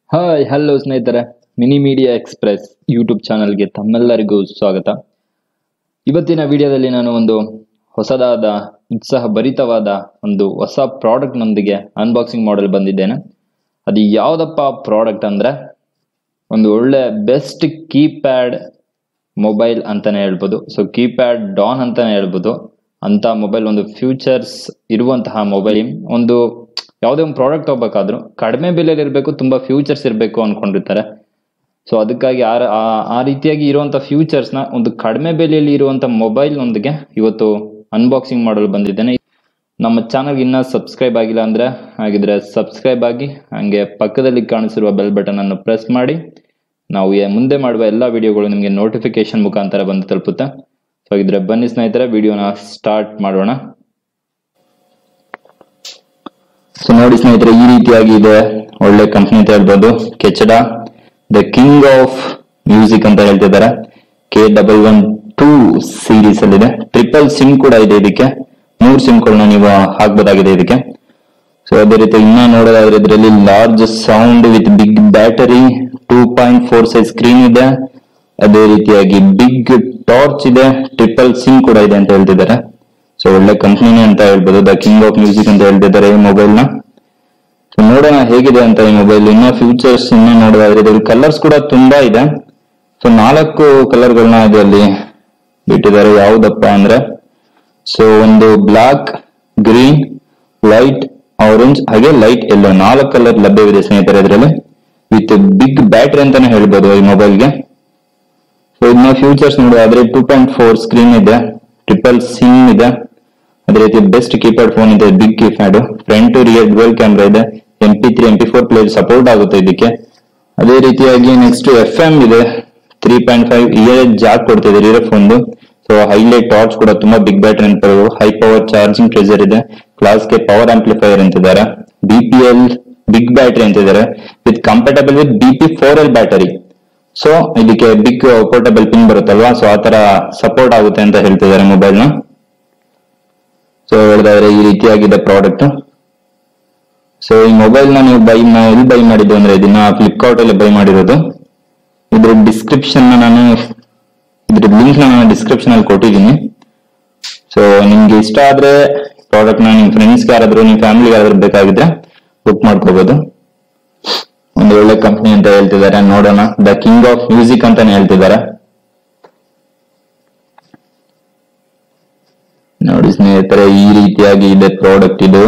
hi hello ಸ್ನೇಹಿತರೆ Mini Media Express YouTube ಚಾನಲ್ಗೆ ತಮ್ಮೆಲ್ಲರಿಗೂ ಸ್ವಾಗತ ಇವತ್ತಿನ ವಿಡಿಯೋದಲ್ಲಿ ನಾನು ಒಂದು ಹೊಸದಾದ ಉತ್ಸಾಹ ಭರಿತವಾದ ಒಂದು ಹೊಸ ಪ್ರಾಡಕ್ಟ್ನೊಂದಿಗೆ ಅನ್ಬಾಕ್ಸಿಂಗ್ ಮಾಡಲ್ ಬಂದಿದ್ದೇನೆ ಅದು ಯಾವುದಪ್ಪ ಪ್ರಾಡಕ್ಟ್ ಅಂದರೆ ಒಂದು ಒಳ್ಳೆ ಬೆಸ್ಟ್ ಕೀಪ್ಯಾಡ್ ಮೊಬೈಲ್ ಅಂತಾನೆ ಹೇಳ್ಬೋದು ಸೊ ಕೀಪ್ಯಾಡ್ ಡಾನ್ ಅಂತಾನೆ ಹೇಳ್ಬೋದು ಅಂತ ಮೊಬೈಲ್ ಒಂದು ಫ್ಯೂಚರ್ಸ್ ಇರುವಂತಹ ಮೊಬೈಲ್ ಒಂದು ಯಾವುದೇ ಒಂದು ಪ್ರಾಡಕ್ಟ್ ತಗೋಬೇಕಾದ್ರೂ ಕಡಿಮೆ ಬೆಲೆಯಲ್ಲಿ ಇರಬೇಕು ತುಂಬಾ ಫ್ಯೂಚರ್ಸ್ ಇರಬೇಕು ಅನ್ಕೊಂಡಿರ್ತಾರೆ ಸೊ ಅದಕ್ಕಾಗಿ ಆ ಆ- ಆ ರೀತಿಯಾಗಿ ಇರುವಂತ ಫ್ಯೂಚರ್ಸ್ ನ ಒಂದು ಕಡಿಮೆ ಬೆಲೆಯಲ್ಲಿ ಇರುವಂತ ಮೊಬೈಲ್ ನೊಂದಿಗೆ ಇವತ್ತು ಅನ್ಬಾಕ್ಸಿಂಗ್ ಮಾಡಲು ಬಂದಿದ್ದೇನೆ ನಮ್ಮ ಚಾನಲ್ಗೆ ಇನ್ನೂ ಸಬ್ಸ್ಕ್ರೈಬ್ ಆಗಿಲ್ಲ ಅಂದ್ರೆ ಹಾಗಿದ್ರೆ ಸಬ್ಸ್ಕ್ರೈಬ್ ಆಗಿ ಹಂಗೆ ಪಕ್ಕದಲ್ಲಿ ಕಾಣಿಸಿರುವ ಬೆಲ್ ಬಟನ್ ಅನ್ನು ಪ್ರೆಸ್ ಮಾಡಿ ನಾವು ಏ- ಮುಂದೆ ಮಾಡುವ ಎಲ್ಲ ವಿಡಿಯೋಗಳು ನಿಮಗೆ ನೋಟಿಫಿಕೇಶನ್ ಮುಖಾಂತರ ಬಂದು ತಲುಪುತ್ತೆ ಸೊ ಹಾಗಿದ್ರೆ ಬನ್ನಿ ಸ್ನೇಹಿತರೆ ವಿಡಿಯೋನ ಸ್ಟಾರ್ಟ್ ಮಾಡೋಣ ಸೊ ನೋಡಿ ಸ್ನೇಹಿತರೆ ಈ ರೀತಿಯಾಗಿ ಇದೆ ಒಳ್ಳೆ ಕಂಪ್ನಿ ಅಂತ ಹೇಳ್ಬೋದು Kechaoda the king of music ಅಂತ ಹೇಳ್ತಿದ್ದಾರೆ K double one two series ಅಲ್ಲಿ ಇದೆ ಟ್ರಿಪಲ್ ಸಿಮ್ ಕೂಡ ಇದೆ ಇದಕ್ಕೆ ಮೂರು ಸಿಮ್ಗಳನ್ನ ನೀವು ಹಾಕ್ಬೋದಾಗಿದೆ ಇದಕ್ಕೆ ಸೊ ಅದೇ ರೀತಿ ಇನ್ನ ನೋಡೋದಾದ್ರೆ ಇದರಲ್ಲಿ large sound with big battery two point four size screen ಇದೆ ಅದೇ ರೀತಿಯಾಗಿ ಬಿಗ್ ಟಾರ್ಚ್ ಇದೆ ಟ್ರಿಪಲ್ ಸಿಮ್ ಕೂಡ ಇದೆ ಅಂತ ಹೇಳ್ತಿದ್ದಾರೆ ಸೊ ಒಳ್ಳೆ ಕಂಪ್ನಿನೇ ಅಂತ ಹೇಳ್ಬೋದು ದ ಕಿಂಗ್ ಆಫ್ ಮ್ಯೂಸಿಕ್ ಅಂತ ಹೇಳ್ತಿದ್ದಾರೆ ಈ ಮೊಬೈಲ್ ನ ಸೊ ನೋಡೋಣ ಹೇಗಿದೆ ಅಂತ ಈ ಮೊಬೈಲ್ ಇನ್ನ ಫ್ಯೂಚರ್ಸ್ ಇನ್ನ ನೋಡೋದಾದ್ರೆ ಇದ್ರಲ್ಲಿ ಕಲರ್ಸ್ ಕೂಡ ತುಂಬಾ ಇದೆ ಸೊ ನಾಲ್ಕು ಕಲರ್ಗಳನ್ನ ಇದರಲ್ಲಿ ಬಿಟ್ಟಿದ್ದಾರೆ ಯಾವುದಪ್ಪ ಅಂದ್ರೆ ಸೊ ಒಂದು ಬ್ಲಾಕ್ ಗ್ರೀನ್ ಲೈಟ್ ಆರೆಂಜ್ ಹಾಗೆ ಲೈಟ್ ಎಲ್ಲೋ ನಾಲ್ಕು ಕಲರ್ ಲಭ್ಯವಿದೆ ಸ್ನೇಹಿತರೆ ಇದರಲ್ಲಿ ವಿತ್ ಬಿಗ್ ಬ್ಯಾಟ್ರಿ ಅಂತಾನೆ ಹೇಳ್ಬೋದು ಈ ಮೊಬೈಲ್ಗೆ ಸೊ ಇನ್ನ ಫ್ಯೂಚರ್ಸ್ ನೋಡೋದಾದ್ರೆ ಟೂ ಪಾಯಿಂಟ್ ಫೋರ್ ಸ್ಕ್ರೀನ್ ಇದೆ ಟ್ರಿಪಲ್ ಸಿಮ್ ಇದೆ ಅದೇ ರೀತಿ ಬೆಸ್ಟ್ ಕೀಪ್ಯಾಡ್ ಫೋನ್ ಇದೆ big keypad front to rear dual camera ಇದೆ M P three M P four player support ಆಗುತ್ತೆ ಇದಕ್ಕೆ ಅದೇ ರೀತಿಯಾಗಿ ನೆಕ್ಸ್ಟ್ ಎಫ್ ಎಂ ಇದೆ three point five ear jack ಕೊಡ್ತಿದೆ ಇಯರ್ ಒಂದು ಸೊ ಹೈಲೈಟ್ ಟಾರ್ಚ್ ಕೂಡ ತುಂಬಾ ಬಿಗ್ ಬ್ಯಾಟರಿ ಅಂತ ಹೈ ಪವರ್ ಚಾರ್ಜಿಂಗ್ ಟ್ರೆಜರ್ ಇದೆ ಕ್ಲಾಸ್ಗೆ ಪವರ್ ಆಂಪ್ಲಿಫೈಯರ್ ಅಂತಿದ್ದಾರೆ B P L big battery ಅಂತಿದ್ದಾರೆ with compatible with B P four L battery so ಇದಕ್ಕೆ ಬಿಗ್ ಪೋರ್ಟಬಲ್ ಪಿನ್ ಬರುತ್ತಲ್ವಾ ಸೊ ಆತರ ಸಪೋರ್ಟ್ ಆಗುತ್ತೆ ಅಂತ ಹೇಳ್ತಿದ್ದಾರೆ ಮೊಬೈಲ್ ನ ಸೊ ಹೇಳಿದಾದ್ರೆ ಈ ರೀತಿಯಾಗಿದೆ ಪ್ರಾಡಕ್ಟ್ ಸೊ ಈ ಮೊಬೈಲ್ ನ ನೀವು ಬೈ ಎಲ್ಲಿ ಬೈ ಮಾಡಿದ್ದು ಅಂದ್ರೆ ಇದನ್ನ ಫ್ಲಿಪ್ಕಾರ್ಟ್ ಅಲ್ಲಿ ಬೈ ಮಾಡಿರೋದು ಇದ್ರ ಡಿಸ್ಕ್ರಿಪ್ಷನ್ ನಾನು ಇದ್ರ ಲಿಂಕ್ ನಾನು ಡಿಸ್ಕ್ರಿಪ್ಷನ್ ಅಲ್ಲಿ ಕೊಟ್ಟಿದ್ದೀನಿ ಸೊ ನಿಮ್ಗೆ ಇಷ್ಟ ಆದ್ರೆ ಪ್ರಾಡಕ್ಟ್ ನ ನಿಮ್ ಫ್ರೆಂಡ್ಸ್ ಯಾರಾದ್ರೂ ನಿಮ್ ಫ್ಯಾಮಿಲಿ ಯಾರಾದ್ರೂ ಬೇಕಾಗಿದ್ರೆ ಬುಕ್ ಮಾಡ್ಕೋಬಹುದು ಒಂದು ಒಳ್ಳೆ ಕಂಪ್ನಿ ಅಂತ ಹೇಳ್ತಿದ್ದಾರೆ ನೋಡೋಣ ದ ಕಿಂಗ್ ಆಫ್ ಮ್ಯೂಸಿಕ್ ಅಂತಾನೆ ಹೇಳ್ತಿದ್ದಾರೆ ನೋಡಿ ಸ್ನೇಹಿತರೆ ಈ ರೀತಿಯಾಗಿ ಇದೆ ಪ್ರಾಡಕ್ಟ್ ಇದು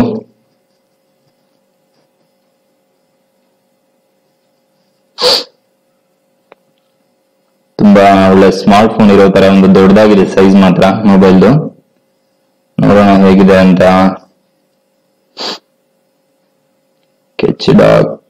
ತುಂಬಾ ಒಳ್ಳೆ ಸ್ಮಾರ್ಟ್ ಫೋನ್ ಇರೋ ತರ ಒಂದು ದೊಡ್ಡದಾಗಿದೆ ಸೈಜ್ ಮಾತ್ರ ಮೊಬೈಲ್ದು ನೋಡೋಣ ಹೇಗಿದೆ ಅಂತ Kechaoda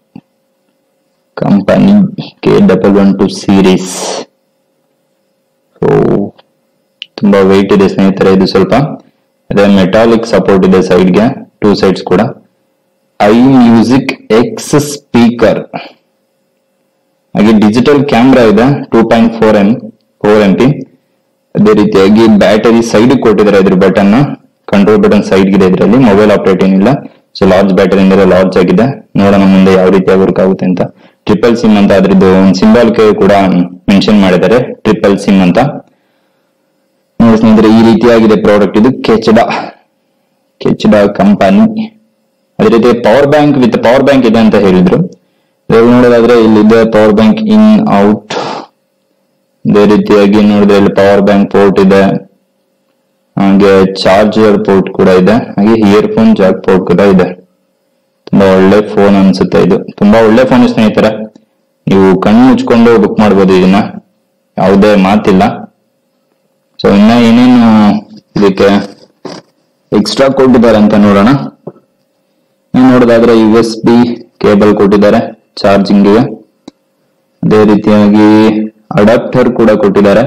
company K double one two series so ತುಂಬಾ ವೆಯ್ಟ್ ಇದೆ ಸ್ನೇಹಿತರೆ ಇದು ಸ್ವಲ್ಪ ಅದೇ ಮೆಟಾಲಿಕ್ ಸಪೋರ್ಟ್ ಇದೆ ಸೈಡ್ಗೆ ಟೂ ಸೈಡ್ಸ್ ಕೂಡ ಐ ಮ್ಯೂಸಿಕ್ ಎಕ್ಸ್ ಸ್ಪೀಕರ್ ಹಾಗೆ ಡಿಜಿಟಲ್ ಕ್ಯಾಮ್ರಾ ಇದೆ two point four M four M P ಅದೇ ರೀತಿಯಾಗಿ ಬ್ಯಾಟರಿ ಸೈಡ್ ಕೊಟ್ಟಿದ್ದಾರೆ ಇದ್ರ ಬಟನ್ ಕಂಟ್ರೋಲ್ ಬಟನ್ ಸೈಡ್ ಇದೆ ಇದರಲ್ಲಿ ಮೊಬೈಲ್ ಆಪರೇಟ್ ಏನಿಲ್ಲ ಸೊ ಲಾರ್ಜ್ ಬ್ಯಾಟರಿ ಇಂದ ಲಾರ್ಜ್ ಆಗಿದೆ ನೋಡೋಣ ಮುಂದೆ ಯಾವ ರೀತಿಯಾಗಿ ವರ್ಕ್ ಆಗುತ್ತೆ ಅಂತ ಟ್ರಿಪಲ್ ಸಿಮ್ ಅಂತ ಅದ್ರದ್ದು ಒಂದು ಸಿಂಬಲ್ ಕೂಡ ಮೆನ್ಷನ್ ಮಾಡಿದ್ದಾರೆ ಟ್ರಿಪಲ್ ಸಿಮ್ ಅಂತ ನೋಡಿ ಸ್ನೇಹಿತರೆ ಈ ರೀತಿಯಾಗಿದೆ ಪ್ರಾಡಕ್ಟ್ ಇದು ಕೆಚಡ ಕೆಚಡ ಕಂಪನಿ ಅದೇ ರೀತಿ power bank with power bank ಇದೆ ಅಂತ ಹೇಳಿದ್ರು ಇವಾಗ ನೋಡೋದಾದ್ರೆ ಇಲ್ಲಿದೆ ಪವರ್ ಬ್ಯಾಂಕ್ ಇನ್ ಔಟ್ ಅದೇ ರೀತಿಯಾಗಿ ನೋಡಿದ್ರೆ ಇಲ್ಲಿ ಪವರ್ ಬ್ಯಾಂಕ್ ಪೋರ್ಟ್ ಇದೆ ಹಾಗೆ ಚಾರ್ಜರ್ ಪೋರ್ಟ್ ಕೂಡ ಇದೆ ಹಾಗೆ ಇಯರ್ಫೋನ್ ಜಾಕ್ ಪೋರ್ಟ್ ಕೂಡ ಇದೆ ತುಂಬಾ ಒಳ್ಳೆ ಫೋನ್ ಅನ್ಸುತ್ತೆ ಇದು ತುಂಬಾ ಒಳ್ಳೆ ಫೋನ್ ಸ್ನೇಹಿತರೆ ನೀವು ಕಣ್ಣು ಮುಚ್ಕೊಂಡು ಬುಕ್ ಮಾಡ್ಬೋದು ಇದನ್ನ ಯಾವುದೇ ಮಾತಿಲ್ಲ ಸೊ ಇನ್ನ ಏನೇನು ಇದಕ್ಕೆ ಎಕ್ಸ್ಟ್ರಾ ಕೊಟ್ಟಿದ್ದಾರೆ ಅಂತ ನೋಡೋಣ ಇನ್ನು ನೋಡೋದಾದ್ರೆ ಯು ಎಸ್ ಬಿ ಕೇಬಲ್ ಕೊಟ್ಟಿದ್ದಾರೆ ಚಾರ್ಜಿಂಗ್ಗೆ ಅದೇ ರೀತಿಯಾಗಿ ಅಡಾಪ್ಟರ್ ಕೂಡ ಕೊಟ್ಟಿದ್ದಾರೆ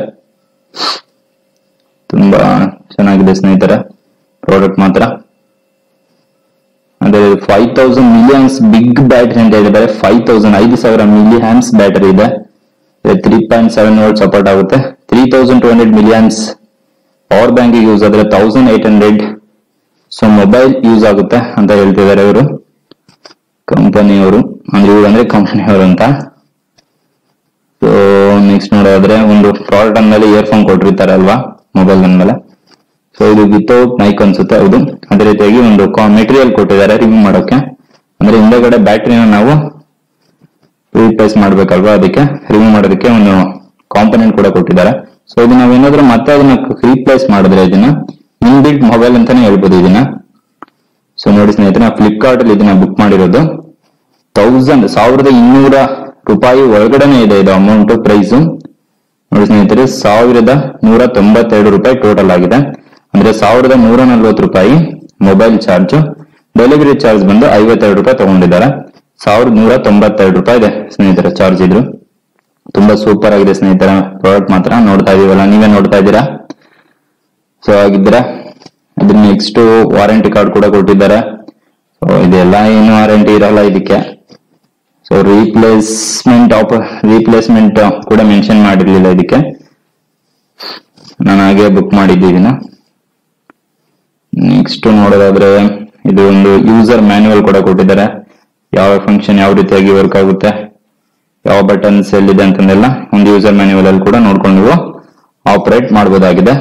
ತುಂಬಾ ಚೆನ್ನಾಗಿದೆ ಸ್ನೇಹಿತರೆ ಪ್ರಾಡಕ್ಟ್ ಮಾತ್ರ ಅದೇ five thousand millions big battery ಅಂತ ಹೇಳಿದ್ದಾರೆ ಫೈವ್ ತೌಸಂಡ್ ಐದು ಸಾವಿರ ಮಿಲಿ ಹ್ಯಾಮ್ಸ್ ಬ್ಯಾಟರಿ ಇದೆ three point seven volt support ಆಗುತ್ತೆ three thousand two hundred millions power bank use ಆದ್ರೆ thousand eight hundred so mobile use ಆಗುತ್ತೆ ಅಂತ ಹೇಳ್ತಿದ್ದಾರೆ ಇವರು ಕಂಪನಿಯವರು ಅಂದ್ರೆ ಇವ್ರು ಅಂದ್ರೆ ಕಂಪನಿಯವರು ಅಂತ ಸೊ ನೆಕ್ಸ್ಟ್ ನೋಡೋದಾದ್ರೆ ಒಂದು ಪ್ರಾಡಕ್ಟ್ ಅಂದ್ಮೇಲೆ ಇಯರ್ಫೋನ್ ಕೊಟ್ಟಿರ್ತಾರೆ ಅಲ್ವಾ ಮೊಬೈಲ್ ಅಂದ್ಮೇಲೆ ಸೊ ಇದು ವಿತೌಟ್ ಮೈಕ್ ಅನ್ಸುತ್ತೆ ಹೌದು ಅದೇ ರೀತಿಯಾಗಿ ಒಂದು ಮೆಟೀರಿಯಲ್ ಕೊಟ್ಟಿದ್ದಾರೆ ರಿಮೂವ್ ಮಾಡೋಕೆ ಅಂದ್ರೆ ಹಿಂದೆಗಡೆ ಬ್ಯಾಟ್ರಿನ ನಾವು ರೀಪ್ಲೇಸ್ ಮಾಡ್ಬೇಕಲ್ವಾ ಅದಕ್ಕೆ ರಿಮೂವ್ ಮಾಡೋದಕ್ಕೆ ಒಂದು ಕಾಂಪೊನೆಂಟ್ ಕೂಡ ಕೊಟ್ಟಿದ್ದಾರೆ ಸೊ ಇದು ನಾವು ಏನಾದ್ರೂ ಮತ್ತೆ ಅದನ್ನ ರೀಪ್ಲೇಸ್ ಮಾಡಿದ್ರೆ ಇದನ್ನ ಇನ್ಬಿಲ್ಟ್ ಮೊಬೈಲ್ ಅಂತಾನೆ ಹೇಳ್ಬೋದು ಇದನ್ನ ಸೊ ನೋಡಿ ಸ್ನೇಹಿತರೆ ಫ್ಲಿಪ್ಕಾರ್ಟ್ ಅಲ್ಲಿ ಇದನ್ನ ಬುಕ್ ಮಾಡಿರೋದು ತೌಸಂಡ್ ಸಾವಿರದ ಇನ್ನೂರ ರೂಪಾಯಿ ಒಳಗಡೆನೆ ಇದೆ ಇದು ಅಮೌಂಟ್ ಪ್ರೈಸ್ ನೋಡಿ ಸ್ನೇಹಿತರೆ ಸಾವಿರದ ನೂರ ತೊಂಬತ್ತೆರಡು ರೂಪಾಯಿ ಟೋಟಲ್ ಆಗಿದೆ ಅಂದ್ರೆ ಸಾವಿರದ ನೂರ ನಲ್ವತ್ತು ರೂಪಾಯಿ ಮೊಬೈಲ್ ಚಾರ್ಜ್ ಡೆಲಿವರಿ ಚಾರ್ಜ್ ಬಂದು ಐವತ್ತೆರಡು ರೂಪಾಯಿ ತಗೊಂಡಿದ್ದಾರೆ ಸಾವಿರದ ನೂರ ತೊಂಬತ್ತೆರಡು ರೂಪಾಯಿ ಇದೆ ಸ್ನೇಹಿತರೆ ಚಾರ್ಜ್ ಇದ್ರು ತುಂಬಾ ಸೂಪರ್ ಆಗಿದೆ ಸ್ನೇಹಿತರ ಪ್ರಾಡಕ್ಟ್ ಮಾತ್ರ ನೋಡ್ತಾ ಇದೀವಲ್ಲ ನೀವೇ ನೋಡ್ತಾ ಇದ್ದೀರಾ ಸೊ ಹಾಗಿದ್ರೆ ಅದ್ರ ನೆಕ್ಸ್ಟ್ ವಾರಂಟಿ ಕಾರ್ಡ್ ಕೂಡ ಕೊಟ್ಟಿದ್ದಾರೆ ಸೊ ಇದೆಲ್ಲ ಏನು ವಾರಂಟಿ ಇರಲ್ಲ ಇದಕ್ಕೆ ಸೊ ರೀಪ್ಲೇಸ್ಮೆಂಟ್ ಆಪ್ ರೀಪ್ಲೇಸ್ಮೆಂಟ್ ಕೂಡ ಮೆನ್ಷನ್ ಮಾಡಿರ್ಲಿಲ್ಲ ಇದಕ್ಕೆ ನಾನು ಹಾಗೆ ಬುಕ್ ಮಾಡಿದ್ದೀನಿ ನೆಕ್ಸ್ಟ್ ನೋಡೋದಾದ್ರೆ ಇದು ಒಂದು ಯೂಸರ್ ಮ್ಯಾನ್ಯುವಲ್ ಕೂಡ ಕೊಟ್ಟಿದ್ದಾರೆ ಯಾವ ಫಂಕ್ಷನ್ ಯಾವ ರೀತಿಯಾಗಿ ವರ್ಕ್ ಆಗುತ್ತೆ ಯಾವ ಬಟನ್ಸ್ ಎಲ್ಲಿದೆ ಅಂತಂದೆಲ್ಲ ಒಂದು ಯೂಸರ್ ಮ್ಯಾನ್ಯುವಲ್ ಅಲ್ಲಿ ಕೂಡ ನೋಡ್ಕೊಂಡು ನೀವು ಆಪರೇಟ್ ಮಾಡಬಹುದಾಗಿದೆ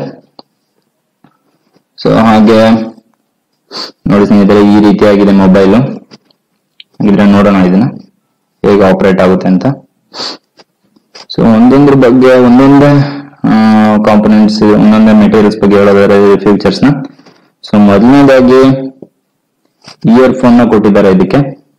ಸೊ ಹಾಗೆ ನೋಡಿ ಸ್ನೇಹಿತರೆ ಈ ರೀತಿಯಾಗಿದೆ ಮೊಬೈಲ್ ಹಾಗಿದ್ರೆ ನೋಡೋಣ ಇದನ್ನ ಹೇಗೆ ಆಪರೇಟ್ ಆಗುತ್ತೆ ಅಂತ ಸೊ ಒಂದೊಂದ್ರ ಬಗ್ಗೆ ಒಂದೊಂದೇ ಕಾಂಪೊನೆಂಟ್ಸ್ ಒಂದೊಂದೇ ಮೆಟೀರಿಯಲ್ಸ್ ಬಗ್ಗೆ ಹೇಳೋದಾದ್ರೆ ಫೀಚರ್ಸ್ ನ ಸೊ ಮೊದಲನೇದಾಗಿ ಇಯರ್ ಫೋನ್ ನ ಕೊಟ್ಟಿದ್ದಾರೆ ಇದಕ್ಕೆ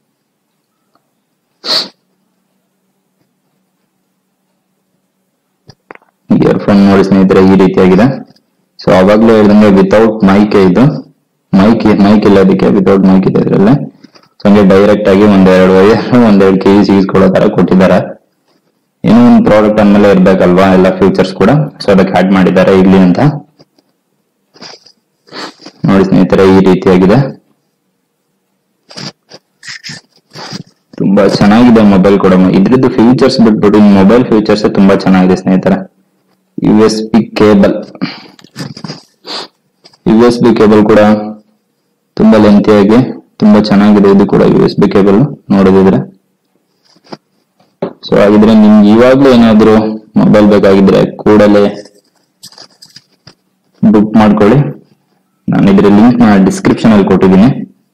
ಇಯರ್ ಫೋನ್ ನೋಡಿ ಸ್ನೇಹಿತರೆ ಈ ರೀತಿಯಾಗಿದೆ ಸೊ ಅವಾಗ್ಲೂ ಹೇಳಿದಂಗೆ ವಿತೌಟ್ ಮೈಕ್ ಇದು ಮೈಕ್ ಮೈಕ್ ಇಲ್ಲ ಅದಕ್ಕೆ ವಿತೌಟ್ ಮೈಕ್ ಇದೆ ಇದರಲ್ಲಿ ಸೊ ಹಂಗೆ ಡೈರೆಕ್ಟ್ ಆಗಿ ಒಂದೆರಡು ವೈರ್ ಒಂದೆರಡು ಕೆ ಜಿ ಸಿಗಿಸ್ಕೊಳ್ಳೋ ತರ ಕೊಟ್ಟಿದ್ದಾರೆ ಏನೋ ಒಂದು ಪ್ರಾಡಕ್ಟ್ ಅಂದ್ಮೇಲೆ ಇರ್ಬೇಕಲ್ವಾ ಎಲ್ಲ ಫ್ಯೂಚರ್ಸ್ ಕೂಡ ಸೊ ಅದಕ್ಕೆ ಆಡ್ ಮಾಡಿದ್ದಾರೆ ಇಲ್ಲಿ ಅಂತ ನೋಡಿ ಸ್ನೇಹಿತರೆ ಈ ರೀತಿಯಾಗಿದೆ ತುಂಬಾ ಚೆನ್ನಾಗಿದೆ ಮೊಬೈಲ್ ಕೂಡ ಇದ್ರದ್ದು ಫೀಚರ್ಸ್ ಬಿಟ್ಬಿಟ್ಟು ಮೊಬೈಲ್ ಫೀಚರ್ಸ್ ತುಂಬಾ ಚೆನ್ನಾಗಿದೆ ಸ್ನೇಹಿತರೆ U S B cable U S B cable ಕೂಡ ತುಂಬಾ ಲೆಂತಿಯಾಗಿ ತುಂಬಾ ಚೆನ್ನಾಗಿದೆ ಇದು ಕೂಡ ಯು ಎಸ್ ಬಿ ಕೇಬಲ್ ನೋಡೋದಿದ್ರೆ ಸೊ ಹಾಗಿದ್ರೆ ನಿಮ್ಗೆ ಇವಾಗ್ಲೂ ಏನಾದ್ರು ಮೊಬೈಲ್ ಬೇಕಾಗಿದ್ರೆ ಕೂಡಲೇ ಬುಕ್ ಮಾಡ್ಕೊಳ್ಳಿ ನಾನು ಇದ್ರ ಲಿಂಕ್ ನ ಡಿಸ್ಕ್ರಿಪ್ಷನ್ ಅಲ್ಲಿ ಕೊಟ್ಟಿದ್ದೀನಿ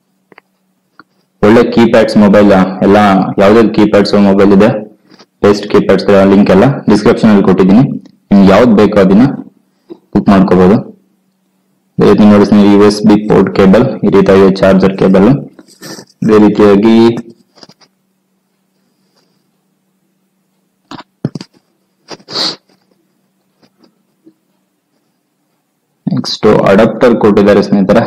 ಒಳ್ಳೆ ಕೀಪ್ಯಾಡ್ಸ್ ಮೊಬೈಲ್ ಎಲ್ಲ ಯಾವ್ದಾವ್ದು ಕೀಪ್ಯಾಡ್ಸ್ ಮೊಬೈಲ್ ಇದೆ ಬೆಸ್ಟ್ ಕೀಪ್ಯಾಡ್ಸ್ ಲಿಂಕ್ ಎಲ್ಲ ಡಿಸ್ಕ್ರಿಪ್ಷನ್ ಅಲ್ಲಿ ಕೊಟ್ಟಿದ್ದೀನಿ ನಿಮ್ಗೆ ಯಾವ್ದು ಬೇಕೋ ಅದನ್ನ ಬುಕ್ ಮಾಡ್ಕೋಬಹುದು ಅದೇ ರೀತಿ ನೋಡಿ ಸ್ನೇಹಿತರೆ U S B port cable ಈ ರೀತಿಯಾಗಿ ಚಾರ್ಜರ್ ಕೇಬಲ್ ಇದೇ ರೀತಿಯಾಗಿ ನೆಕ್ಸ್ಟ್ ಅಡಾಪ್ಟರ್ ಕೊಟ್ಟಿದ್ದಾರೆ ಸ್ನೇಹಿತರೆ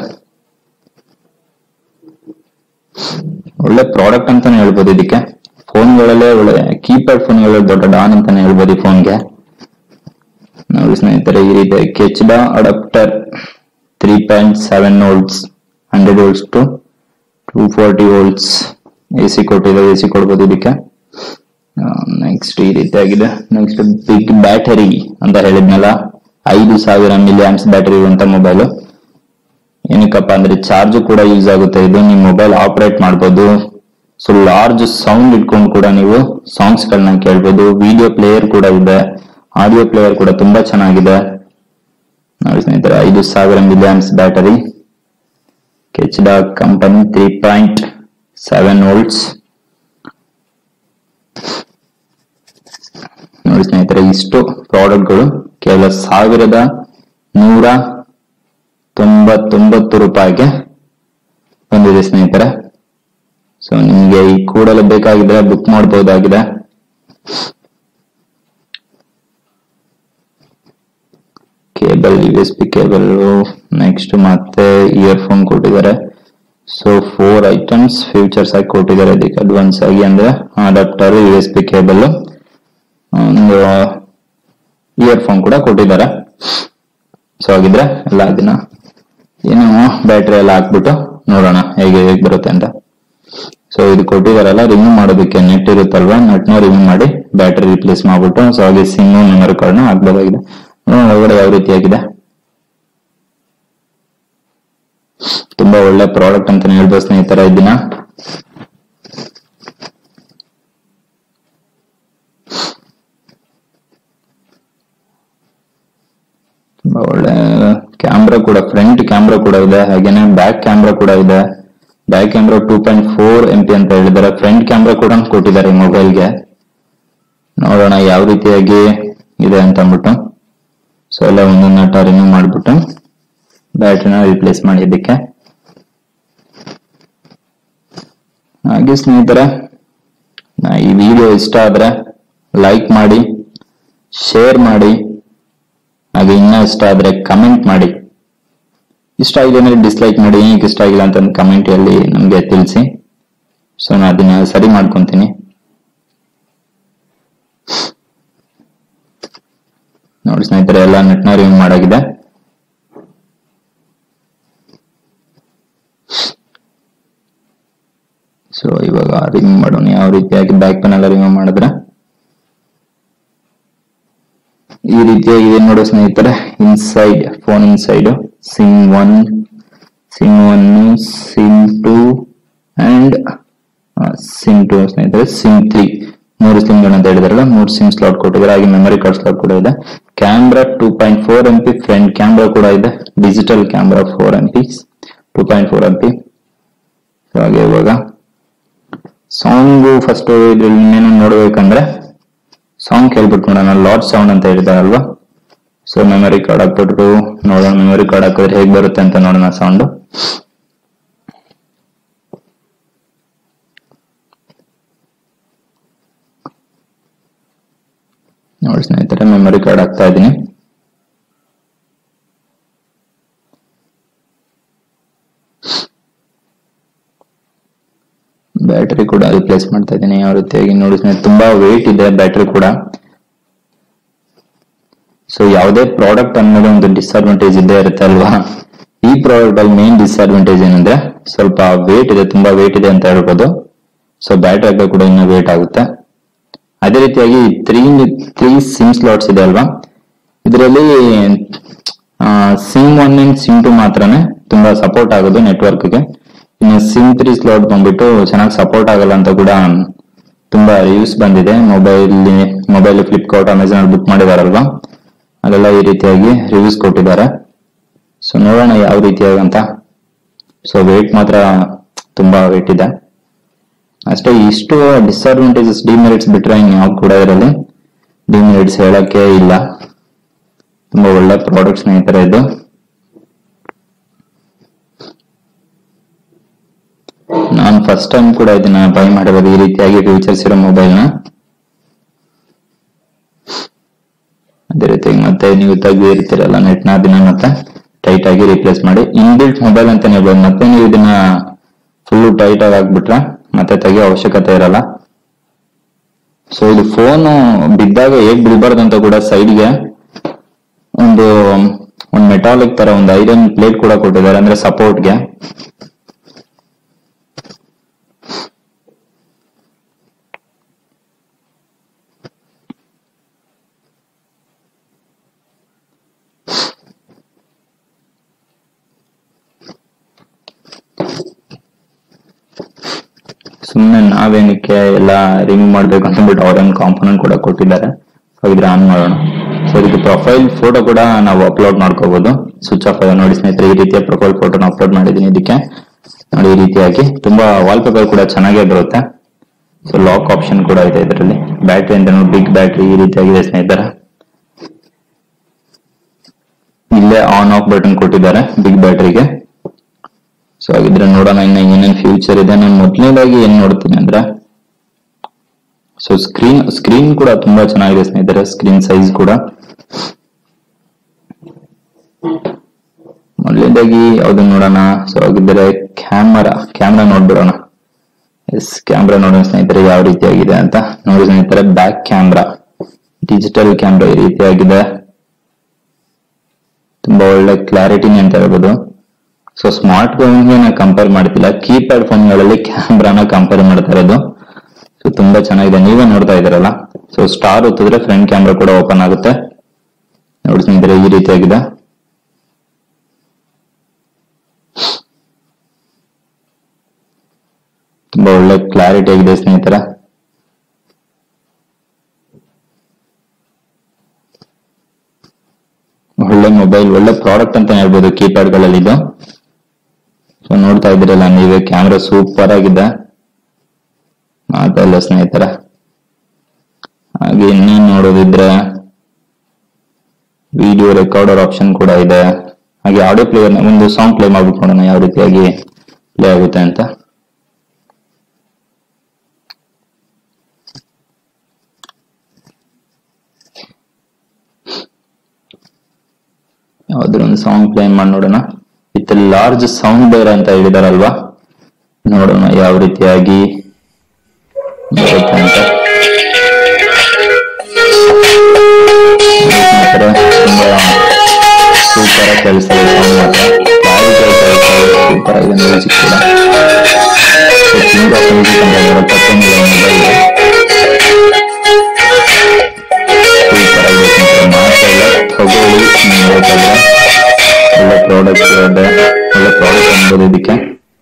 ಒಳ್ಳೆ ಪ್ರಾಡಕ್ಟ್ ಅಂತಾನೆ ಹೇಳ್ಬೋದು ಇದಕ್ಕೆ ಫೋನ್ಗಳಲ್ಲೇ ಒಳ್ಳೆ ಕೀಪ್ಯಾಡ್ ಫೋನ್ಗಳೇ ದೊಡ್ಡ ಡಾನ್ ಅಂತಾನೆ ಹೇಳ್ಬೋದು ಈ ಫೋನ್ಗೆ ನೋಡಿ ಸ್ನೇಹಿತರೆ ಈ ರೀತಿ Kechaoda adapter three point seven volts hundred volts to two forty volts A C ಕೊಟ್ಟಿದೆ ಎ ಸಿ ಕೊಡ್ಬೋದು ಇದಕ್ಕೆ ನೆಕ್ಸ್ಟ್ ಈ ರೀತಿಯಾಗಿದೆ ನೆಕ್ಸ್ಟ್ ಬಿಗ್ ಬ್ಯಾಟರಿ ಅಂತ ಹೇಳಿದ್ನಲ್ಲ ಐದು ಸಾವಿರ ಮಿಲಿ ಆಮ್ಸ್ ಬ್ಯಾಟರಿ ಇರುವಂತ ಮೊಬೈಲ್ ಏನಕ್ಕಪ್ಪ ಅಂದ್ರೆ ಚಾರ್ಜ್ ಕೂಡ ಯೂಸ್ ಆಗುತ್ತೆ ಇದು ನೀವು ಮೊಬೈಲ್ ಆಪರೇಟ್ ಮಾಡ್ಬೋದು ಸೊ ಲಾರ್ಜ್ ಸೌಂಡ್ ಇಟ್ಕೊಂಡು ಕೂಡ ನೀವು ಸಾಂಗ್ಸ್ ಗಳನ್ನ ಕೇಳ್ಬೋದು ವಿಡಿಯೋ ಪ್ಲೇಯರ್ ಕೂಡ ಇದೆ ಆಡಿಯೋ ಪ್ಲೇಯರ್ ಕೂಡ ತುಂಬಾ ಚೆನ್ನಾಗಿದೆ ನೋಡಿ ಸ್ನೇಹಿತರೆ ಐದು ಸಾವಿರ millions battery Kechaoda company three point seven volts ನೋಡಿ ಸ್ನೇಹಿತರೆ ಇಷ್ಟು ಪ್ರಾಡಕ್ಟ್ಗಳು ಕೇವಲ ಸಾವಿರದ ನೂರ ತೊಂಬತ್ತೊಂಬತ್ತು ರೂಪಾಯಿಗೆ ಬಂದಿದೆ ಸ್ನೇಹಿತರೆ ಸೊ ನಿಮಗೆ ಈ ಕೂಡಲೇ ಬೇಕಾಗಿದ್ರೆ ಬುಕ್ ಮಾಡಬಹುದಾಗಿದೆ cable U S P cable next ಮತ್ತೆ ಇಯರ್ಫೋನ್ ಕೊಟ್ಟಿದ್ದಾರೆ ಸೊ ಫೋರ್ ಐಟಮ್ಸ್ ಫ್ಯೂಚರ್ಸ್ ಆಗಿ ಕೊಟ್ಟಿದ್ದಾರೆ ಅದಕ್ಕೆ ಅಡ್ವಾನ್ಸ್ ಆಗಿ ಅಂದ್ರೆ adapter U S P cable ಒಂದು ಇಯರ್ಫೋನ್ ಕೂಡ ಕೊಟ್ಟಿದ್ದಾರೆ ಸೊ ಹಾಗಿದ್ರೆ ಎಲ್ಲ ದಿನ ಏನು ಬ್ಯಾಟ್ರಿ ಎಲ್ಲ ಹಾಕ್ಬಿಟ್ಟು ನೋಡೋಣ ಹೇಗೆ ಹೇಗೆ ಬರುತ್ತೆ ಅಂತ ಸೊ ಇದು ಕೊಟ್ಟಿದಾರಲ್ಲ ರಿಮೂವ್ ಮಾಡೋದಕ್ಕೆ ನೆಟ್ ಇರುತ್ತಲ್ವಾ ನೆಟ್ನ ರಿಮೂವ್ ಮಾಡಿ ಬ್ಯಾಟ್ರಿ ರಿಪ್ಲೇಸ್ ಮಾಡ್ಬಿಟ್ಟು ಸೊ ಹಾಗೆ ಸಿಮ್ ಮೆಮೊರಿ ಕಾರ್ಡ್ನ ಹಾಕ್ಬೋದಾಗಿದೆ ನೋಡೋಣ ಒಳಗಡೆ ಯಾವ ರೀತಿಯಾಗಿದೆ ತುಂಬಾ ಒಳ್ಳೆ ಪ್ರಾಡಕ್ಟ್ ಅಂತಾನೆ ಹೇಳ್ಬೋದು ಸ್ನೇಹಿತರ ಇದನ್ನ ತುಂಬಾ ಒಳ್ಳೆ ಕ್ಯಾಮ್ರಾ ಕೂಡ ಫ್ರಂಟ್ ಕ್ಯಾಮ್ರಾ ಕೂಡ ಇದೆ ಹಾಗೇನೆ ಬ್ಯಾಕ್ ಕ್ಯಾಮ್ರಾ ಕೂಡ ಇದೆ back camera two point four M P ಅಂತ ಹೇಳಿದ್ದಾರೆ ಫ್ರಂಟ್ ಕ್ಯಾಮ್ರಾ ಕೂಡ ಕೊಟ್ಟಿದ್ದಾರೆ ಈ ಮೊಬೈಲ್ಗೆ ನೋಡೋಣ ಯಾವ ರೀತಿಯಾಗಿ ಇದೆ ಅಂತ ಅಂದ್ಬಿಟ್ಟು ಸೊ ಎಲ್ಲ ಒಂದೊಂದು ನಟ ರಿಮೂವ್ ಮಾಡಿಬಿಟ್ಟು ಬ್ಯಾಟ್ರಿನ ರಿಪ್ಲೇಸ್ ಮಾಡಿದ್ದಕ್ಕೆ ಹಾಗೆ ಸ್ನೇಹಿತರೆ ನಾ ಈ ವಿಡಿಯೋ ಇಷ್ಟ ಆದ್ರೆ ಲೈಕ್ ಮಾಡಿ ಶೇರ್ ಮಾಡಿ ಹಾಗೆ ಇನ್ನೂ ಇಷ್ಟ ಆದ್ರೆ ಕಮೆಂಟ್ ಮಾಡಿ ಇಷ್ಟ ಆಗಿದೆ ಅಂದ್ರೆ ಡಿಸ್ಲೈಕ್ ಮಾಡಿ ಏನಕ್ಕೆ ಇಷ್ಟ ಆಗಿಲ್ಲ ಅಂತ ಕಮೆಂಟ್ ಅಲ್ಲಿ ನಮಗೆ ತಿಳಿಸಿ ಸೊ ನಾನು ಅದನ್ನ ಸರಿ ಮಾಡ್ಕೊಂತೀನಿ ನೋಡಿ ಸ್ನೇಹಿತರೆ ಎಲ್ಲ ನೆಟ್ನ ರಿಮೂವ್ ಮಾಡಾಗಿದೆ ಸೊ ಇವಾಗ ರಿಮೂವ್ ಮಾಡೋಣ ಯಾವ ರೀತಿಯಾಗಿ ಬ್ಯಾಕ್ ಪೆನ್ ಎಲ್ಲ ರಿಮೂವ್ ಮಾಡಿದ್ರೆ ಈ ರೀತಿಯಾಗಿ ಇದೆ ನೋಡೋ ಸ್ನೇಹಿತರೆ inside phone inside SIM one SIM one SIM two and SIM two ಸ್ನೇಹಿತರೆ ಸಿಮ್ ತ್ರೀ ಮೂರು ಸಿಮ್ಗಳು ಅಂತ ಹೇಳಿದಾರಲ್ಲ ಮೂರು ಸಿಮ್ ಸ್ಲಾಟ್ ಕೊಟ್ಟಿದ್ದಾರೆ ಹಾಗೆ ಮೆಮರಿ ಕಾರ್ಡ್ ಸ್ಲಾಟ್ ಕೂಡ ಇದೆ camera two point four M P front camera ಕೂಡ ಇದೆ digital camera four M P two point four M P ಹಾಗೆ ಇವಾಗ ಸಾಂಗು ಫಸ್ಟ್ ಇದ್ರಲ್ಲಿ ಇನ್ನೇನು ನೋಡ್ಬೇಕಂದ್ರೆ ಸಾಂಗ್ ಕೇಳ್ಬಿಟ್ಟು ನೋಡೋಣ ಲಾರ್ಡ್ ಸೌಂಡ್ ಅಂತ ಹೇಳಿದಾರಲ್ವಾ ಸೊ ಮೆಮರಿ ಕಾರ್ಡ್ ಹಾಕ್ಬಿಟ್ಟು ನೋಡೋಣ ಮೆಮರಿ ಕಾರ್ಡ್ ಹಾಕಿದ್ರೆ ಹೇಗ್ ಬರುತ್ತೆ ಅಂತ ನೋಡೋಣ ಸೌಂಡ್ ನೋಡಿ ಸ್ನೇಹಿತರೆ ಮೆಮರಿ ಕಾರ್ಡ್ ಹಾಕ್ತಾ ಇದ್ದೀನಿ ಬ್ಯಾಟರಿ ಕೂಡ ರಿಪ್ಲೇಸ್ ಮಾಡ್ತಾ ಇದ್ದೀನಿ ಯಾವ ರೀತಿಯಾಗಿ ನೋಡಿ ಸ್ನೇಹಿತರೆ ತುಂಬಾ ವೇಟ್ ಇದೆ ಬ್ಯಾಟರಿ ಕೂಡ ಸೊ ಯಾವುದೇ ಪ್ರಾಡಕ್ಟ್ ಅಂದ್ಮೇಲೆ ಒಂದು ಡಿಸ್ಅಡ್ವಾಂಟೇಜ್ ಇದ್ದೇ ಇರುತ್ತೆ ಅಲ್ವಾ ಈ ಪ್ರಾಡಕ್ಟ್ ಅಲ್ಲಿ ಮೇನ್ ಡಿಸ್ಅಡ್ವಾಂಟೇಜ್ ಏನಂದ್ರೆ ಸ್ವಲ್ಪ ವೇಟ್ ಇದೆ ತುಂಬಾ ವೇಟ್ ಇದೆ ಅಂತ ಹೇಳ್ಬೋದು ಸೊ ಬ್ಯಾಟರಿ ಹಾಕೋ ಕೂಡ ಇನ್ನೂ ವೇಟ್ ಆಗುತ್ತೆ ಅದೇ ರೀತಿಯಾಗಿ ತ್ರೀ ತ್ರೀ ಸಿಮ್ ಸ್ಲಾಟ್ಸ್ ಇದೆ ಅಲ್ವಾ ಇದರಲ್ಲಿ SIM one and SIM two ಮಾತ್ರನೇ ತುಂಬಾ ಸಪೋರ್ಟ್ ಆಗೋದು ನೆಟ್ವರ್ಕ್ಗೆ ಇನ್ನು ಸಿಮ್ ತ್ರೀ ಸ್ಲಾಟ್ ಬಂದ್ಬಿಟ್ಟು ಚೆನ್ನಾಗಿ ಸಪೋರ್ಟ್ ಆಗಲ್ಲ ಅಂತ ಕೂಡ ತುಂಬಾ ರಿವ್ಯೂಸ್ ಬಂದಿದೆ mobile mobile Flipkart Amazon book ಮಾಡಿದಾರಲ್ವಾ ಅಲ್ಲೆಲ್ಲ ಈ ರೀತಿಯಾಗಿ ರಿವ್ಯೂಸ್ ಕೊಟ್ಟಿದ್ದಾರೆ ಸೊ ನೋಡೋಣ ಯಾವ ರೀತಿಯಾಗಿ ಅಂತ ಸೊ ವೇಟ್ ಮಾತ್ರ ತುಂಬಾ ವೇಟ್ ಇದೆ ಅಷ್ಟೇ ಇಷ್ಟು ಡಿಸ್ಅಡ್ವಾಂಟೇಜಸ್ ಡಿಮೆರಿಟ್ಸ್ ಬಿಟ್ರೆ ಇನ್ ಯಾವ್ದು ಕೂಡ ಇದರಲ್ಲಿ ಡಿಮೆರಿಟ್ಸ್ ಹೇಳಕ್ಕೆ ಇಲ್ಲ ತುಂಬಾ ಒಳ್ಳೆ ಪ್ರಾಡಕ್ಟ್ ಸ್ನೇಹಿತರೆ ಇದು ನಾನು ಫಸ್ಟ್ ಟೈಮ್ ಕೂಡ ಇದನ್ನ ಬೈ ಮಾಡಿರೋದು ಈ ರೀತಿಯಾಗಿ ಫೀಚರ್ಸ್ ಇರೋ ಮೊಬೈಲ್ನ ಅದೇ ರೀತಿ ಮತ್ತೆ ನೀವು ತೆಗೆದಿರ್ತೀರಲ್ಲ ನೆಟ್ನ ಅದನ್ನ ಮತ್ತೆ ಟೈಟ್ ಆಗಿ ರಿಪ್ಲೇಸ್ ಮಾಡಿ ಇನ್ಬಿಲ್ಟ್ ಮೊಬೈಲ್ ಅಂತ ಹೇಳ್ಬೋದು ಮತ್ತೆ ನೀವು ಇದನ್ನ ಫುಲ್ ಟೈಟ್ ಆಗಿ ಹಾಕ್ಬಿಟ್ರೆ ಮತ್ತೆ ತೆಗಿಯೋ ಅವಶ್ಯಕತೆ ಇರಲ್ಲ ಸೊ ಇದು ಫೋನ್ ಬಿದ್ದಾಗ ಹೇಗ್ ಬೀಳ್ಬಾರ್ದು ಅಂತ ಕೂಡ ಸೈಡ್ಗೆ ಒಂದು ಒಂದು ಮೆಟಾಲಿಕ್ ತರ ಒಂದು ಐರನ್ ಪ್ಲೇಟ್ ಕೂಡ ಕೊಟ್ಟಿದ್ದಾರೆ ಅಂದ್ರೆ ಸಪೋರ್ಟ್ಗೆ ಸುಮ್ಮನೆ ನಾವೇನಕ್ಕೆ ಎಲ್ಲ ರಿಮೂವ್ ಮಾಡ್ಬೇಕು ಅಂತ ಬಿಟ್ಟು ಅವ್ರೊಂದು ಕಾಂಪೋನೆಂಟ್ ಕೂಡ ಕೊಟ್ಟಿದ್ದಾರೆ ಸೊ ಇದ್ರ ಆನ್ ಮಾಡೋಣ ಸೊ ಇದಕ್ಕೆ ಪ್ರೊಫೈಲ್ ಫೋಟೋ ಕೂಡ ನಾವು ಅಪ್ಲೋಡ್ ಮಾಡ್ಕೋಬಹುದು ಸ್ವಿಚ್ ಆಫ್ ನೋಡಿ ಸ್ನೇಹಿತರೆ ಈ ರೀತಿಯ ಪ್ರೊಫೈಲ್ ಫೋಟೋನ ಅಪ್ಲೋಡ್ ಮಾಡಿದ್ದೀನಿ ಇದಕ್ಕೆ ನೋಡಿ ಈ ರೀತಿಯಾಗಿ ತುಂಬಾ ವಾಲ್ಪೇಪರ್ ಕೂಡ ಚೆನ್ನಾಗೇ ಬರುತ್ತೆ ಸೊ ಲಾಕ್ ಆಪ್ಷನ್ ಕೂಡ ಇದೆ ಇದರಲ್ಲಿ ಬ್ಯಾಟ್ರಿ ಅಂತ ಬಿಗ್ ಬ್ಯಾಟ್ರಿ ಈ ರೀತಿಯಾಗಿದೆ ಸ್ನೇಹಿತರೆ ಇಲ್ಲೇ ಆನ್ ಆಫ್ ಬಟನ್ ಕೊಟ್ಟಿದ್ದಾರೆ ಬಿಗ್ ಬ್ಯಾಟ್ರಿಗೆ ಸೊ ಹಾಗಿದ್ರೆ ನೋಡೋಣ ಇನ್ನ ಏನೇನ್ ಫ್ಯೂಚರ್ ಇದೆ ನಾನು ಮೊದಲನೇದಾಗಿ ಏನ್ ನೋಡ್ತೀನಿ ಅಂದ್ರೆ ಸೊ ಸ್ಕ್ರೀನ್ ಸ್ಕ್ರೀನ್ ಕೂಡ ತುಂಬಾ ಚೆನ್ನಾಗಿದೆ ಸ್ನೇಹಿತರೆ ಸ್ಕ್ರೀನ್ ಸೈಜ್ ಕೂಡ ಮೊದಲನೇದಾಗಿ ಯಾವ್ದನ್ನ ನೋಡೋಣ ಸೊ ಹಾಗಿದ್ರೆ ಕ್ಯಾಮರಾ ಕ್ಯಾಮ್ರಾ ನೋಡ್ಬಿಡೋಣ ಎಸ್ ಕ್ಯಾಮ್ರಾ ನೋಡೋಣ ಸ್ನೇಹಿತರೆ ಯಾವ ರೀತಿಯಾಗಿದೆ ಅಂತ ನೋಡಿ ಸ್ನೇಹಿತರೆ ಬ್ಯಾಕ್ ಕ್ಯಾಮ್ರಾ ಡಿಜಿಟಲ್ ಕ್ಯಾಮ್ರಾ ಈ ರೀತಿಯಾಗಿದೆ ತುಂಬಾ ಒಳ್ಳೆ ಕ್ಲಾರಿಟಿನಿ ಅಂತ ಹೇಳ್ಬೋದು ಸೊ ಸ್ಮಾರ್ಟ್ ಫೋನ್ಗೆ ನಾ ಕಂಪೇರ್ ಮಾಡ್ತಿಲ್ಲ ಕೀಪ್ಯಾಡ್ ಫೋನ್ಗಳಲ್ಲಿ ಕ್ಯಾಮ್ರಾನ ಕಂಪೇರ್ ಮಾಡ್ತಾ ಇರೋದು ಸೊ ತುಂಬಾ ಚೆನ್ನಾಗಿದೆ ನೀವೇ ನೋಡ್ತಾ ಇದ್ದೀರಲ್ಲ ಸೊ ಸ್ಟಾರ್ ಒತ್ತಿದ್ರೆ ಫ್ರಂಟ್ ಕ್ಯಾಮ್ರಾ ಕೂಡ ಓಪನ್ ಆಗುತ್ತೆ ನೋಡಿ ಸ್ನೇಹಿತರೆ ಈ ರೀತಿಯಾಗಿದೆ ತುಂಬಾ ಒಳ್ಳೆ ಕ್ಲಾರಿಟಿ ಆಗಿದೆ ಸ್ನೇಹಿತರೆ ಒಳ್ಳೆ ಮೊಬೈಲ್ ಪ್ರಾಡಕ್ಟ್ ಅಂತ ಹೇಳ್ಬೋದು ಕೀಪ್ಯಾಡ್ ಗಳಲ್ಲಿ ಇದು ಸೊ ನೋಡ್ತಾ ಇದ್ದೀರಲ್ಲ ನೀವೇ ಕ್ಯಾಮ್ರಾ ಸೂಪರ್ ಆಗಿದೆ ಮಾತಲ್ಲ ಸ್ನೇಹಿತರ ಹಾಗೆ ಇನ್ನೇನ್ ನೋಡೋದಿದ್ರೆ ವಿಡಿಯೋ ರೆಕಾರ್ಡರ್ ಆಪ್ಷನ್ ಕೂಡ ಇದೆ ಹಾಗೆ ಆಡಿಯೋ ಪ್ಲೇಯರ್ ಒಂದು ಸಾಂಗ್ ಪ್ಲೇ ಮಾಡ್ಬಿಟ್ಟು ನೋಡೋಣ ಯಾವ ರೀತಿಯಾಗಿ ಪ್ಲೇ ಆಗುತ್ತೆ ಅಂತ ಯಾವ್ದಾದ್ರು ಒಂದು ಸಾಂಗ್ ಪ್ಲೇ ಮಾಡಿ ನೋಡೋಣ ವಿತ್ ಲಾರ್ಜ್ ಸೌಂಡ್ ಬೇರ್ ಅಂತ ಹೇಳಿದಾರಲ್ವಾ ನೋಡೋಣ ಯಾವ ರೀತಿಯಾಗಿ ಬರುತ್ತೆ ಅಂತ ಸ್ನೇಹಿತರೆ, ತುಂಬಾ ಸೂಪರ್ ಆಗಿ ಕೇಳಿಸ್ತಾ ಇದೆ ಸಾಂಗ್ ಮಾತ್ರ ಕ್ಲಾರಿಟಿ ಸೂಪರ್ ಆಗಿದೆ ಮ್ಯೂಸಿಕ್ ಕೂಡ ಕಿಂಗ್ ಆಫ್ ಮ್ಯೂಸಿಕ್ ಅಂತ ಹೇಳಿದ್ರೆ ತಪ್ಪೇನಿಲ್ಲ ಮೊಬೈಲ್ ಸೂಪರ್ ಆಗಿದೆ ಸ್ನೇಹಿತರೆ ಮಾತ್ರ ಇಲ್ಲ ತಗೊಳ್ಳಿ ನೀವು ಬೇಕಾದ್ರೆ ಒಳ್ಳೆ ಪ್ರಾಡಕ್ಟ್ ಇದೆ ಒಳ್ಳೆ ಪ್ರಾಡಕ್ಟ್ ಅನ್ಬೋದು ಇದಕ್ಕೆ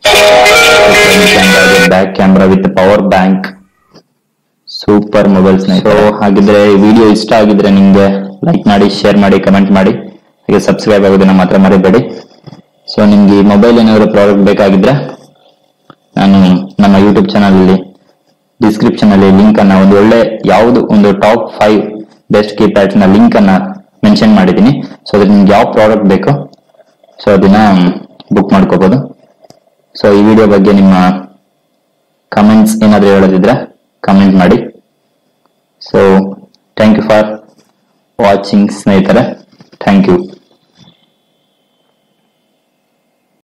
back camera with power bank super mobile ಸ್ನೇಹಿತರು ಹಾಗಿದ್ರೆ ಈ ವಿಡಿಯೋ ಇಷ್ಟ ಆಗಿದ್ರೆ ನಿಮ್ಗೆ ಲೈಕ್ ಮಾಡಿ ಶೇರ್ ಮಾಡಿ ಕಮೆಂಟ್ ಮಾಡಿ ಹಾಗೆ ಸಬ್ಸ್ಕ್ರೈಬ್ ಆಗೋದನ್ನ ಮಾತ್ರ ಮರಿಬೇಡಿ ಸೊ ನಿಮ್ಗೆ ಈ ಮೊಬೈಲ್ ಏನಾದ್ರು ಪ್ರಾಡಕ್ಟ್ ಬೇಕಾಗಿದ್ರೆ ನಾನು ನಮ್ಮ ಯೂಟ್ಯೂಬ್ ಚಾನಲ್ ಅಲ್ಲಿ ಡಿಸ್ಕ್ರಿಪ್ಷನ್ ಅಲ್ಲಿ ಲಿಂಕ್ ಅನ್ನ ಒಂದು ಒಳ್ಳೆ ಯಾವುದು ಒಂದು ಟಾಪ್ ಫೈವ್ ಬೆಸ್ಟ್ ಕೀಪ್ಯಾಡ್ಸ್ ನ ಲಿಂಕ್ ಅನ್ನ ಮೆನ್ಷನ್ ಮಾಡಿದ್ದೀನಿ ಸೊ ಅದ್ರ ನಿಮ್ಗೆ ಯಾವ ಪ್ರಾಡಕ್ಟ್ ಬೇಕೋ ಸೊ ಅದನ್ನ ಬುಕ್ ಮಾಡ್ಕೋಬಹುದು ಸೊ ಈ ವಿಡಿಯೋ ಬಗ್ಗೆ ನಿಮ್ಮ ಕಮೆಂಟ್ಸ್ ಏನಾದರೂ ಹೇಳೋದಿದ್ರೆ ಕಮೆಂಟ್ ಮಾಡಿ so thank you for watching ಸ್ನೇಹಿತರೆ ಥ್ಯಾಂಕ್ ಯು